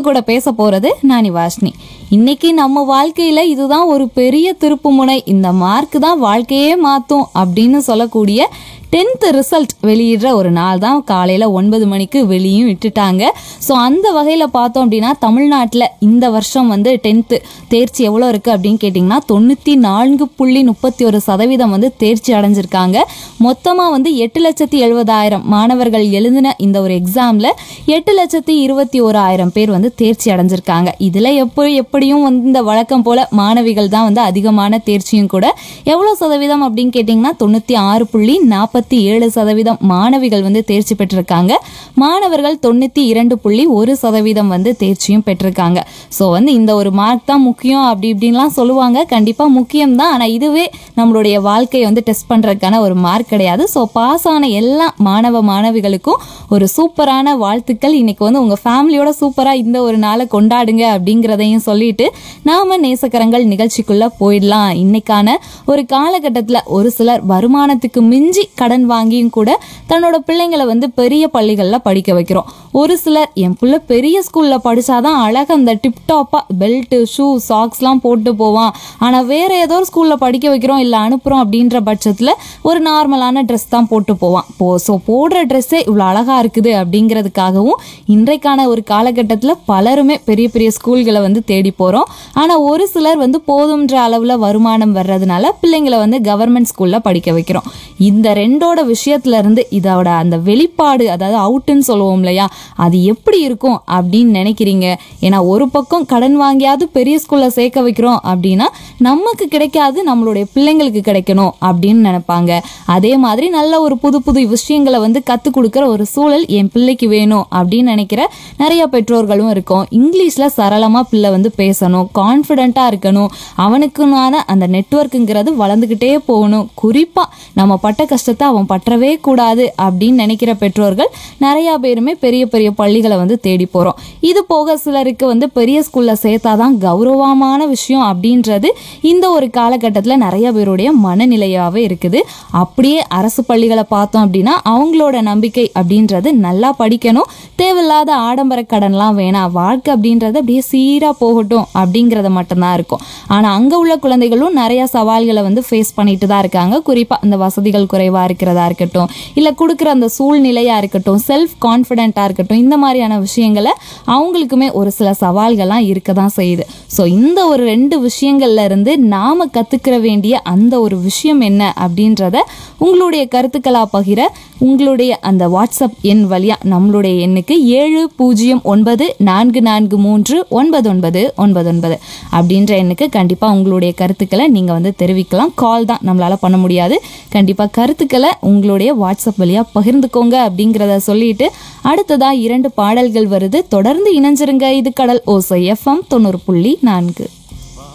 கூட பேச போறது நானி வாஷ்னி இன்னைக்கு நம்ம வாழ்க்கையில இதுதான் ஒரு பெரிய திருப்புமுனை இந்த மார்க் தான் வாழ்க்கையே மாத்தும் அப்படின்னு சொல்லக்கூடிய டென்த் ரிசல்ட் வெளியிடுற ஒரு நாள் தான் காலையில் ஒன்பது மணிக்கு வெளியும் விட்டுட்டாங்க ஸோ அந்த வகையில் பார்த்தோம் அப்படின்னா தமிழ்நாட்டில் இந்த வருஷம் வந்து டென்த்து தேர்ச்சி எவ்வளோ இருக்குது அப்படின்னு கேட்டிங்கன்னா தொண்ணூற்றி நான்கு புள்ளி முப்பத்தி ஒரு சதவீதம் வந்து தேர்ச்சி அடைஞ்சிருக்காங்க மொத்தமாக வந்து எட்டு லட்சத்தி எழுபதாயிரம் மாணவர்கள் எழுதின இந்த ஒரு எக்ஸாமில் எட்டு லட்சத்தி இருபத்தி ஓராயிரம் பேர் வந்து தேர்ச்சி அடைஞ்சிருக்காங்க இதில் எப்படி எப்படியும் வந்து இந்த வழக்கம் போல் மாணவிகள் தான் வந்து அதிகமான தேர்ச்சியும் கூட எவ்வளோ சதவீதம் அப்படின்னு கேட்டிங்கன்னா தொண்ணூற்றி ஆறு புள்ளி நாற்பத்தி ஏழு சதவீதம் மாணவிகள் வந்து தேர்ச்சி பெற்றிருக்காங்க மாணவர்கள் தொண்ணூற்றி இரண்டு புள்ளி ஒரு சதவீதம் வந்து தேர்ச்சியும் பெற்றிருக்காங்க ஸோ வந்து இந்த ஒரு மார்க் தான் முக்கியம் அப்படி இப்படின்லாம் சொல்லுவாங்க கண்டிப்பாக முக்கியம் தான் ஆனால் இதுவே நம்மளுடைய வாழ்க்கையை வந்து டெஸ்ட் பண்ணுறதுக்கான ஒரு மார்க் கிடையாது ஸோ பாஸ் ஆன எல்லா மாணவ மாணவிகளுக்கும் ஒரு சூப்பரான வாழ்த்துக்கள் இன்னைக்கு வந்து உங்கள் ஃபேமிலியோட சூப்பராக இந்த ஒரு நாளை கொண்டாடுங்க அப்படிங்கிறதையும் சொல்லிட்டு நாம நேசக்கரங்கள் நிகழ்ச்சிக்குள்ளே போயிடலாம் இன்னைக்கான ஒரு காலகட்டத்தில் ஒரு சிலர் வருமானத்துக்கு மிஞ்சி கடன் வாங்கியும் கூட தன்னோட பிள்ளைங்களை வந்து பெரிய பள்ளிகளில் படிக்க வைக்கிறோம் ஒரு சிலர் என் பிள்ளை பெரிய ஸ்கூலில் படிச்சாதான் அழகாக அந்த டிப்டாப்பாக பெல்ட்டு ஷூ சாக்ஸ்லாம் போட்டு போவான் ஆனால் வேற ஏதோ ஒரு ஸ்கூலில் படிக்க வைக்கிறோம் இல்லை அனுப்புகிறோம் அப்படின்ற பட்சத்தில் ஒரு நார்மலான ட்ரெஸ் தான் போட்டு போவான் போ ஸோ போடுற ட்ரெஸ்ஸே இவ்வளோ அழகாக இருக்குது அப்படிங்கிறதுக்காகவும் இன்றைக்கான ஒரு காலகட்டத்தில் பலருமே பெரிய பெரிய ஸ்கூல்களை வந்து தேடி போகிறோம் ஆனால் ஒரு சிலர் வந்து போதுன்ற அளவில் வருமானம் வர்றதுனால பிள்ளைங்களை வந்து கவர்மெண்ட் ஸ்கூலில் படிக்க வைக்கிறோம் இந்த ரெண்டோட விஷயத்துல இருந்து இதோட அந்த வெளிப்பாடு அதாவது அவுட்டுன்னு சொல்லுவோம் இல்லையா அது எப்படி இருக்கும் அப்படின்னு நினைக்கிறீங்க ஏன்னா ஒரு பக்கம் கடன் வாங்கியாவது பெரிய ஸ்கூல்ல சேர்க்க வைக்கிறோம் அப்படின்னா நமக்கு கிடைக்காது நம்மளுடைய பிள்ளைங்களுக்கு கிடைக்கணும் அப்படின்னு நினைப்பாங்க அதே மாதிரி நல்ல ஒரு புது புது விஷயங்களை வந்து கற்றுக் கொடுக்குற ஒரு சூழல் என் பிள்ளைக்கு வேணும் அப்படின்னு நினைக்கிற நிறைய பெற்றோர்களும் இருக்கும் இங்கிலீஷில் சரளமாக பிள்ளை வந்து பேசணும் கான்ஃபிடென்ட்டாக இருக்கணும் அவனுக்குனான அந்த நெட்ஒர்க்குங்கிறது வளர்ந்துக்கிட்டே போகணும் குறிப்பாக நம்ம பட்ட கஷ்டத்தை அவன் பற்றவே கூடாது அப்படின்னு நினைக்கிற பெற்றோர்கள் நிறையா பேருமே பெரிய பெரிய பள்ளிகளை வந்து தேடி போகிறோம் இது போக சிலருக்கு வந்து பெரிய ஸ்கூலில் சேர்த்தாதான் கௌரவமான விஷயம் அப்படின்றது இந்த ஒரு காலகட்டத்தில் நிறைய பேருடைய மனநிலையாகவே இருக்குது அப்படியே அரசு பள்ளிகளை பார்த்தோம் அப்படின்னா அவங்களோட நம்பிக்கை அப்படின்றது நல்லா படிக்கணும் தேவையில்லாத ஆடம்பர கடன்லாம் வேணாம் வாழ்க்கை அப்படின்றது அப்படியே சீராக போகட்டும் அப்படிங்கிறத மட்டும்தான் இருக்கும் ஆனால் அங்கே உள்ள குழந்தைகளும் நிறைய சவால்களை வந்து ஃபேஸ் பண்ணிட்டு தான் இருக்காங்க குறிப்பாக அந்த வசதிகள் குறைவாக இருக்கிறதா இருக்கட்டும் இல்லை கொடுக்குற அந்த சூழ்நிலையாக இருக்கட்டும் செல்ஃப் கான்ஃபிடென்ட்டாக இருக்கட்டும் இந்த மாதிரியான விஷயங்களை அவங்களுக்குமே ஒரு சில சவால்கள்லாம் இருக்க தான் செய்யுது ஸோ இந்த ஒரு ரெண்டு விஷயங்கள்ல இருந்து நாம கற்றுக்கிற வேண்டிய அந்த ஒரு விஷயம் என்ன அப்படின்றத உங்களுடைய கருத்துக்களாக பகிர உங்களுடைய அந்த வாட்ஸ்அப் எண் வழியாக நம்மளுடைய எண்ணுக்கு ஏழு பூஜ்ஜியம் ஒன்பது நான்கு நான்கு மூன்று ஒன்பது ஒன்பது ஒன்பது ஒன்பது அப்படின்ற எண்ணுக்கு கண்டிப்பாக உங்களுடைய கருத்துக்களை நீங்கள் வந்து தெரிவிக்கலாம் கால் தான் நம்மளால் பண்ண முடியாது கண்டிப்பாக கருத்துக்களை உங்களுடைய வாட்ஸ்அப் வழியாக பகிர்ந்துக்கோங்க அப்படிங்கிறத சொல்லிட்டு அடுத்ததாக இரண்டு பாடல்கள் வருது தொடர்ந்து இணைஞ்சிருங்க இது கடல் ஓசை எஃப்எம் தொண்ணூறு புள்ளி நான்கு